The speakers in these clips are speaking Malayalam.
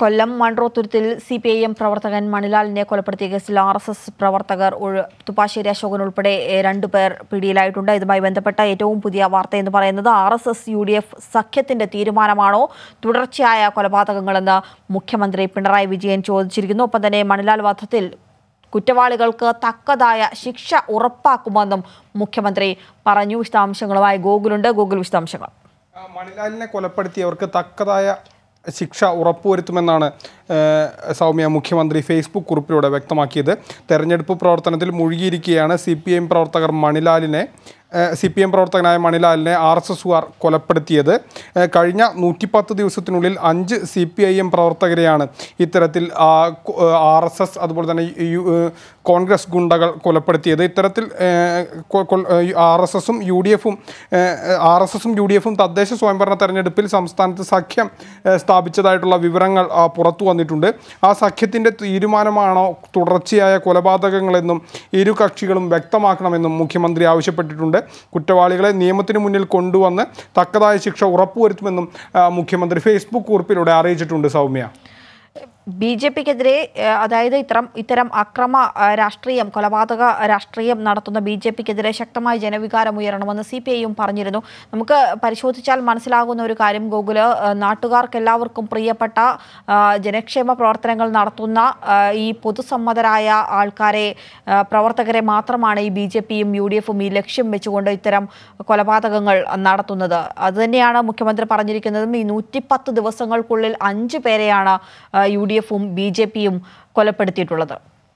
കൊല്ലം മൺട്രോത്തുരുത്തിൽ സി പി ഐ എം പ്രവർത്തകൻ മണിലാലിനെ കൊലപ്പെടുത്തിയ കേസിൽ ആർ എസ് എസ് പ്രവർത്തകർ ഉൾ- തുപ്പാശ്ശേരി അശോകൻ ഉൾപ്പെടെ ഏഹ്, രണ്ടുപേർ പിടിയിലായിട്ടുണ്ട് ഇതുമായി ബന്ധപ്പെട്ട ഏറ്റവും പുതിയ വാർത്ത എന്ന് പറയുന്നത് R S S U D F സഖ്യത്തിന്റെ തീരുമാനമാണോ തുടർച്ചയായ കൊലപാതകങ്ങളെന്ന് മുഖ്യമന്ത്രി പിണറായി വിജയൻ ചോദിച്ചിരിക്കുന്നു ഒപ്പം തന്നെ മണിലാൽ വധത്തിൽ കുറ്റവാളികൾക്ക് തക്കതായ ശിക്ഷ ഉറപ്പാക്കുമെന്നും മുഖ്യമന്ത്രി പറഞ്ഞു വിശദാംശങ്ങളുമായി ഗൂഗിളുണ്ട് ഗൂഗിൾ വിശദാംശങ്ങൾ ആ, മണിലാലിനെ കൊലപ്പെടുത്തിയവർക്ക് തക്കതായ ശിക്ഷ ഉറപ്പുവരുത്തുമെന്നാണ് ഏഹ്, സൗമ്യ മുഖ്യമന്ത്രി ഫേസ്ബുക്ക് കുറിപ്പിലൂടെ വ്യക്തമാക്കിയത് തെരഞ്ഞെടുപ്പ് പ്രവർത്തനത്തിൽ മുഴുകിയിരിക്കുകയാണ് സി പി എം പ്രവർത്തകർ മണിലാലിനെ സി പി എം പ്രവർത്തകനായ മണിലാലിനെ ആർ എസ് എസുകാർ കൊലപ്പെടുത്തിയത് ഏഹ്, കഴിഞ്ഞ നൂറ്റിപ്പത്ത് ദിവസത്തിനുള്ളിൽ അഞ്ച് സി പി ഐ എം പ്രവർത്തകരെയാണ് ഇത്തരത്തിൽ ആർ എസ് എസ് അതുപോലെ തന്നെ യു- ഏഹ്, കോൺഗ്രസ് ഗുണ്ടകൾ കൊലപ്പെടുത്തിയത് ഇത്തരത്തിൽ ആർ എസ് എസും യു ഡി എഫും ആർ എസ് എസും യു ഡി എഫും തദ്ദേശ സ്വയംഭരണ തെരഞ്ഞെടുപ്പിൽ സംസ്ഥാനത്ത് സഖ്യം ഏഹ്, സ്ഥാപിച്ചതായിട്ടുള്ള വിവരങ്ങൾ ആ, പുറത്തു വന്നിട്ടുണ്ട് ആ സഖ്യത്തിൻ്റെ തീരുമാനമാണോ തുടർച്ചയായ കൊലപാതകങ്ങളെന്നും ഇരു കക്ഷികളും വ്യക്തമാക്കണമെന്നും മുഖ്യമന്ത്രി ആവശ്യപ്പെട്ടിട്ടുണ്ട് കുറ്റവാളികളെ നിയമത്തിന് മുന്നിൽ കൊണ്ടുവന്ന് തക്കതായ ശിക്ഷ ഉറപ്പുവരുത്തുമെന്നും ആ, മുഖ്യമന്ത്രി ഫേസ്ബുക്ക് കുറിപ്പിലൂടെ അറിയിച്ചിട്ടുണ്ട് സൗമ്യ ബി ജെ പിക്കെതിരെ അതായത് ഇത്തരം ഇത്തരം അക്രമ ആ, രാഷ്ട്രീയം കൊലപാതക രാഷ്ട്രീയം നടത്തുന്ന ബി ജെ പിക്കെതിരെ ശക്തമായ ജനവികാരം ഉയരണമെന്ന് സി പി ഐയും പറഞ്ഞിരുന്നു നമുക്ക് പരിശോധിച്ചാൽ മനസ്സിലാകുന്ന ഒരു കാര്യം ഗൂഗിള് ആ, നാട്ടുകാർക്ക് എല്ലാവർക്കും പ്രിയപ്പെട്ട ആ, ജനക്ഷേമ പ്രവർത്തനങ്ങൾ നടത്തുന്ന ആ, ഈ പൊതുസമ്മതരായ ആൾക്കാരെ ആ, പ്രവർത്തകരെ മാത്രമാണ് ഈ ബി ജെ പിയും യു ഡി എഫും ഈ ലക്ഷ്യം വെച്ചുകൊണ്ട് ഇത്തരം കൊലപാതകങ്ങൾ നടത്തുന്നത് അതുതന്നെയാണ് മുഖ്യമന്ത്രി പറഞ്ഞിരിക്കുന്നതും ഈ നൂറ്റിപ്പത്ത് ദിവസങ്ങൾക്കുള്ളിൽ അഞ്ച് പേരെയാണ് ആ, യു ഡി എഫും ബി ജെ പിയും കൊലപ്പെടുത്തിയിട്ടുള്ളത്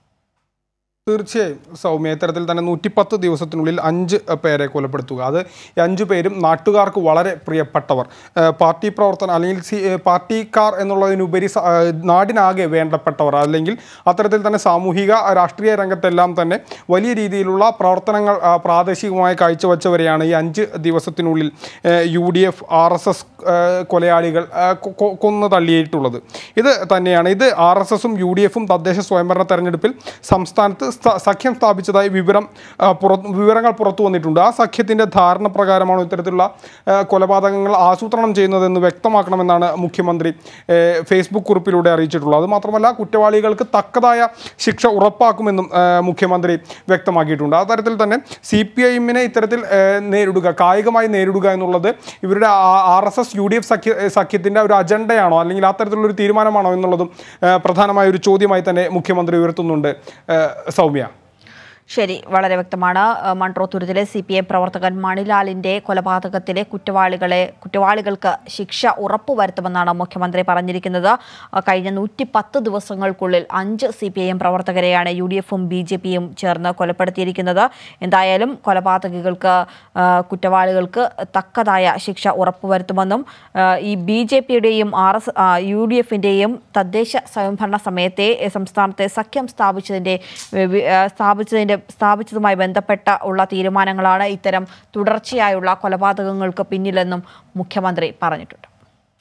തീർച്ചയായും സൗമ്യ ഇത്തരത്തിൽ തന്നെ നൂറ്റിപ്പത്ത് ദിവസത്തിനുള്ളിൽ അഞ്ച് പേരെ കൊലപ്പെടുത്തുക അത് ഈ അഞ്ചു പേരും നാട്ടുകാർക്ക് വളരെ പ്രിയപ്പെട്ടവർ ഏഹ് പാർട്ടി പ്രവർത്തനം അല്ലെങ്കിൽ സി ഏഹ് പാർട്ടിക്കാർ എന്നുള്ളതിനുപരി സ- ഏഹ് നാടിനാകെ വേണ്ടപ്പെട്ടവർ അല്ലെങ്കിൽ അത്തരത്തിൽ തന്നെ സാമൂഹിക രാഷ്ട്രീയ രംഗത്തെല്ലാം തന്നെ വലിയ രീതിയിലുള്ള പ്രവർത്തനങ്ങൾ ആ, പ്രാദേശികമായി കാഴ്ചവെച്ചവരെയാണ് ഈ അഞ്ച് ദിവസത്തിനുള്ളിൽ U D F R S S കൊലയാളികൾ ആ, കൊ- കൊ- കൊന്നു തള്ളിയിട്ടുള്ളത് ഇത് തന്നെയാണ് ഇത് ആർ എസ് എസും യു ഡി എഫും തദ്ദേശ സ്വയംഭരണ തെരഞ്ഞെടുപ്പിൽ സംസ്ഥാനത്ത് സ്ഥ- സഖ്യം സ്ഥാപിച്ചതായി വിവരം ആ, പുറത്ത് വിവരങ്ങൾ പുറത്തു വന്നിട്ടുണ്ട് ആ സഖ്യത്തിൻ്റെ ധാരണ പ്രകാരമാണ് ഇത്തരത്തിലുള്ള ആ, കൊലപാതകങ്ങൾ ആസൂത്രണം ചെയ്യുന്നതെന്ന് വ്യക്തമാക്കണമെന്നാണ് മുഖ്യമന്ത്രി ഏ, ഫേസ്ബുക്ക് കുറിപ്പിലൂടെ അറിയിച്ചിട്ടുള്ളത് അത് മാത്രമല്ല കുറ്റവാളികൾക്ക് തക്കതായ ശിക്ഷ ഉറപ്പാക്കുമെന്നും ആ, മുഖ്യമന്ത്രി വ്യക്തമാക്കിയിട്ടുണ്ട് ആ തരത്തിൽ തന്നെ സി പി ഐ എമ്മിനെ ഇത്തരത്തിൽ ഏ, നേരിടുക കായികമായി നേരിടുക എന്നുള്ളത് ഇവരുടെ R S S U D F സഖ്യ സഖ്യത്തിൻ്റെ ഒരു അജണ്ടയാണോ അല്ലെങ്കിൽ അത്തരത്തിലുള്ള ഒരു തീരുമാനമാണോ എന്നുള്ളതും ഏ, പ്രധാനമായ ഒരു ചോദ്യമായി തന്നെ മുഖ്യമന്ത്രി ഉയർത്തുന്നുണ്ട് ഏ, സൗമ്യ ശരി വളരെ വ്യക്തമാണ് ആ, മൺട്രോത്തുരുത്തിലെ സി പി എം പ്രവർത്തകൻ മണിലാലിന്റെ കൊലപാതകത്തിലെ കുറ്റവാളികളെ കുറ്റവാളികൾക്ക് ശിക്ഷ ഉറപ്പുവരുത്തുമെന്നാണ് മുഖ്യമന്ത്രി പറഞ്ഞിരിക്കുന്നത് ആ, കഴിഞ്ഞ നൂറ്റി പത്ത് ദിവസങ്ങൾക്കുള്ളിൽ അഞ്ച് സി പി ഐ എം പ്രവർത്തകരെയാണ് യു ഡി എഫും ബി ജെ പിയും ചേർന്ന് കൊലപ്പെടുത്തിയിരിക്കുന്നത് എന്തായാലും കൊലപാതകികൾക്ക് ആ, കുറ്റവാളികൾക്ക് തക്കതായ ശിക്ഷ ഉറപ്പുവരുത്തുമെന്നും ആ, ഈ ബി ജെ പിയുടെയും ആർ എസ് യു ഡി എഫിൻ്റെയും തദ്ദേശ സ്വയംഭരണ സമയത്തെ എ, സംസ്ഥാനത്തെ സഖ്യം സ്ഥാപിച്ചതിൻ്റെ വി- വി- ആ, സ്ഥാപിച്ചതിൻ്റെ സ്ഥാപിച്ചതുമായി ബന്ധപ്പെട്ട ഉള്ള തീരുമാനങ്ങളാണ് ഇത്തരം തുടർച്ചയായുള്ള കൊലപാതകങ്ങൾക്ക് പിന്നിലെന്നും മുഖ്യമന്ത്രി പറഞ്ഞിട്ടുണ്ട്